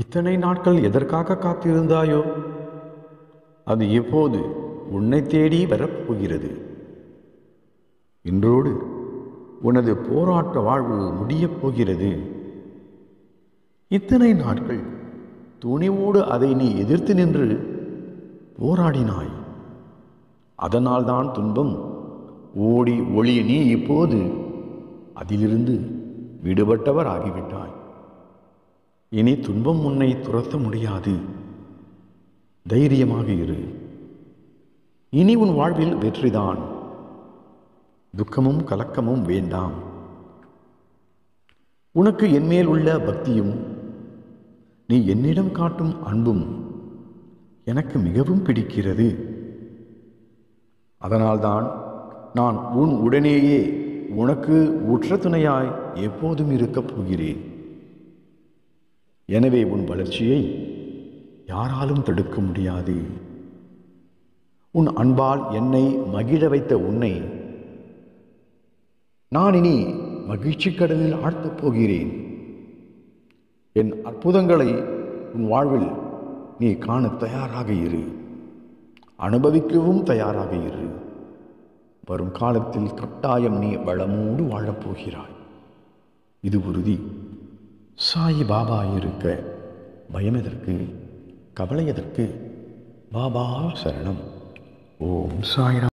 இத்தனை நாட்கள் எதற்காக காத்திருந்தாயோ அது எப்போது உன்னை தேடி வரப்போகிறது இன்றோடு உனது போராட்ட வாழ்வு முடியப் போகிறது இத்தனை நாட்கள் துணிவோடு அதை நீ எதிர்த்து நின்று போராடினாய் அதனால்தான் துன்பம் ஓடி ஒளி நீ இப்போது அதிலிருந்து விடுபட்டவர் ஆகிவிட்டாய் இனி துன்பம் உன்னை துரத்த முடியாது தைரியமாக இரு இனி உன் வாழ்வில் வெற்றிதான் துக்கமும் கலக்கமும் வேண்டாம் உனக்கு என்மேல் உள்ள பக்தியும் நீ என்னிடம் காட்டும் அன்பும் எனக்கு மிகவும் பிடிக்கிறது அதனால்தான் நான் உன் உடனேயே உனக்கு உற்ற துணையாய் எப்போதும் இருக்கப் போகிறேன் எனவே உன் வளர்ச்சியை யாராலும் தடுக்க முடியாது உன் அன்பால் என்னை மகிழ வைத்த உன்னை நான் இனி மகிழ்ச்சி கடலில் ஆழ்த்தப் போகிறேன் என் அற்புதங்களை உன் வாழ்வில் நீ காண தயாராக இரு அனுபவிக்கவும் தயாராக இரு வரும் காலத்தில் கட்டாயம் நீ வளமோடு வாழப்போகிறாய் இது உறுதி சாயி பாபா இருக்க பயம் எதற்கு கவலை எதற்கு பாபா சரணம் ஓம் சாய்ராம்